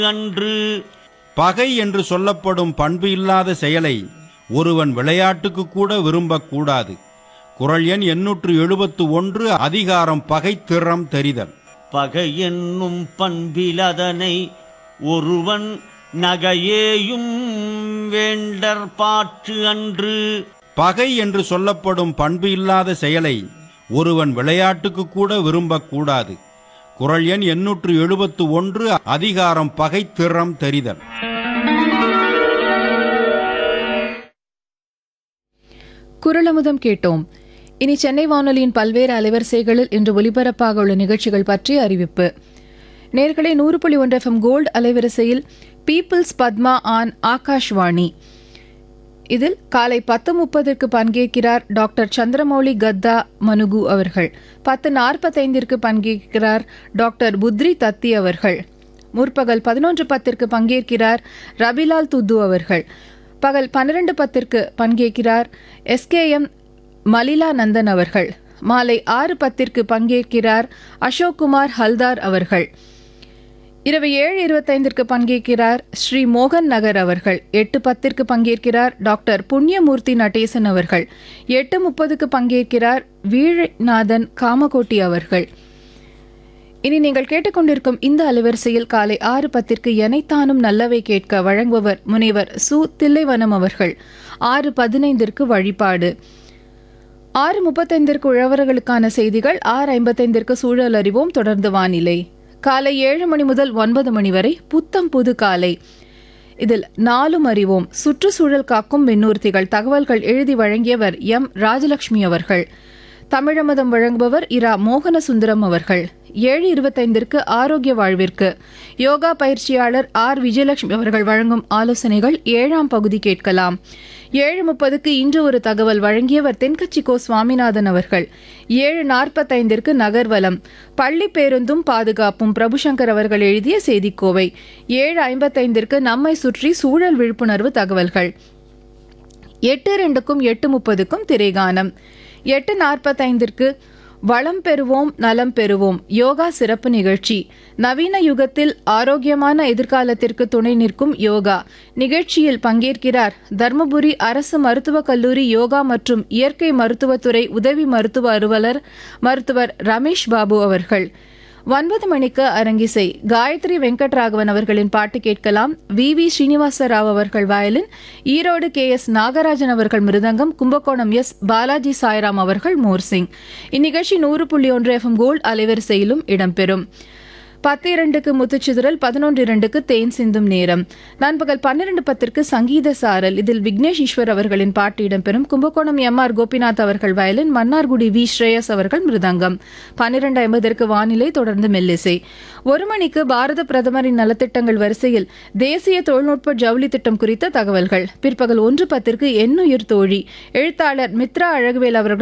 அன்று பகை என்று சொல்லப்படும் பண்பு இல்லாத செயலை ஒருவன் விளையாட்டுக்கு கூட விரும்பக்கூடாது குரல் எண் எண்ணூற்று எழுபத்து ஒன்று அதிகாரம் பகை திறம் தெரிதல் பகை என்னும் பண்பிலதனை ஒருவன் நகையேயும் வேண்டற் பாற்று அன்று பகை என்று சொல்லப்படும் பண்பு இல்லாத செயலை ஒருவன் விளையாட்டுக்கு கூட விரும்பக்கூடாது குரல் எண் எண்ணூற்று எழுபத்து ஒன்று அதிகாரம் பகை திறம் தெரிதல் குரலமுதம் கேட்டோம் இனி சென்னை வானொலியின் பல்வேறு அலைவரிசைகளில் இன்று ஒலிபரப்பாக உள்ள நிகழ்ச்சிகள் பற்றி அறிவிப்பு நேர்களை நூறு புள்ளி ஒன்று எஃப்எம் கோல்டு அலைவரிசையில் பீப்புள்ஸ் பத்மா ஆன் ஆகாஷ்வாணி இதில் காலை பத்து முப்பதற்கு பங்கேற்கிறார் டாக்டர் சந்திரமௌலி கத்தா மனுகு அவர்கள் பத்து நாற்பத்தைந்திற்கு பங்கேற்கிறார் டாக்டர் புத்ரி தத்தி அவர்கள் முற்பகல் பதினொன்று பத்திற்கு பங்கேற்கிறார் ரபிலால் துத்து அவர்கள் பகல் பன்னிரண்டு பத்திற்கு பங்கேற்கிறார் எஸ்கேஎம் மலிலா நந்தன் அவர்கள் மாலை ஆறு பத்திற்கு பங்கேற்கிறார் அசோக்குமார் ஹல்தார் அவர்கள் இரவு ஏழு இருபத்தைந்திற்கு பங்கேற்கிறார் ஸ்ரீ மோகன் நகர் அவர்கள் எட்டு பத்திற்கு பங்கேற்கிறார் டாக்டர் புண்ணியமூர்த்தி நடேசன் அவர்கள் எட்டு முப்பதுக்கு பங்கேற்கிறார் வீழ்நாதன் காமகோட்டி அவர்கள் இனி நீங்கள் கேட்டுக்கொண்டிருக்கும் இந்த அலைவரிசையில் காலை ஆறு பத்திற்கு எனைத்தானும் நல்லவை கேட்க வழங்குபவர் முனைவர் சு தில்லைவனம் அவர்கள் ஆறு பதினைந்திற்கு வழிபாடு ஆறு முப்பத்தைந்திற்கு உழவர்களுக்கான செய்திகள் ஆறு ஐம்பத்தைந்திற்கு சூழல் அறிவோம் தொடர்ந்து வானிலை காலை ஏழு மணி முதல் ஒன்பது மணி வரை புத்தம் புது காலை இதில் நாலும் அறிவோம் சுற்றுச்சூழல் காக்கும் மின்னூர்த்திகள் தகவல்கள் எழுதி வழங்கியவர் எம் ராஜலட்சுமி அவர்கள் தமிழமதம் வழங்குபவர் இரா மோகன சுந்தரம் அவர்கள் ஏழு இருபத்தைந்திற்கு ஆரோக்கிய வாழ்விற்கு யோகா பயிற்சியாளர் ஆர் விஜயலட்சுமி அவர்கள் வழங்கும் ஆலோசனைகள் ஏழாம் பகுதி கேட்கலாம் ஏழு முப்பதுக்கு இன்று ஒரு தகவல் வழங்கியவர் தென்கட்சி கோ சுவாமிநாதன் அவர்கள் ஏழு நாற்பத்தைந்திற்கு நகர்வலம் பள்ளி பேருந்தும் பாதுகாப்பும் பிரபுசங்கர் அவர்கள் எழுதிய செய்திக்கோவை ஏழு ஐம்பத்தைந்திற்கு நம்மை சுற்றி சூழல் விழிப்புணர்வு தகவல்கள் எட்டு ரெண்டுக்கும் எட்டு முப்பதுக்கும் திரைகானம் எட்டு நாற்பத்தைந்திற்கு வளம் பெறுவோம் நலம் பெறுவோம் யோகா சிறப்பு நிகழ்ச்சி நவீன யுகத்தில் ஆரோக்கியமான எதிர்காலத்திற்கு துணை நிற்கும் யோகா நிகழ்ச்சியில் பங்கேற்கிறார் தர்மபுரி அரசு மருத்துவக் கல்லூரி யோகா மற்றும் இயற்கை மருத்துவத்துறை உதவி மருத்துவ அலுவலர் மருத்துவர் ரமேஷ் பாபு அவர்கள் ஒன்பது மணிக்கு அரங்கிசை காயத்ரி வெங்கட்ராகவன் அவர்களின் பாட்டு கேட்கலாம் வி வி ஸ்ரீனிவாச ராவ் அவர்கள் violin Erode K S Nagarajan அவர்கள் மிருதங்கம் கும்பகோணம் எஸ் பாலாஜி சாய்ராம் அவர்கள் மோர்சிங் இந்நிகழ்ச்சி நூறு புள்ளி ஒன்று எஃப்எம் கோல்ட் அலைவரிசையிலும் இடம்பெறும் பத்து இரண்டுக்கு முத்துச்சிதறல் பதினொன்று இரண்டுக்கு தேன் சிந்தும் நேரம் நண்பகல் பன்னிரண்டு பத்திற்கு சங்கீத சாரல் இதில் விக்னேஷ் ஈஸ்வர் அவர்களின் பாட்டு இடம்பெறும் கும்பகோணம் எம் ஆர் கோபிநாத் அவர்கள் வயலின் மன்னார்குடி வி ஸ்ரேயஸ் அவர்கள் மிருதங்கம் பன்னிரண்டு ஐம்பதற்கு வானிலை தொடர்ந்து மெல்லிசை ஒரு மணிக்கு பாரத பிரதமரின் நலத்திட்டங்கள் வரிசையில் தேசிய தொழில்நுட்ப ஜவுளி திட்டம் குறித்த தகவல்கள் பிற்பகல் ஒன்று பத்திற்கு எண்ணுயிர் தோழி எழுத்தாளர் மித்ரா அழகுவேல் அவர்கள்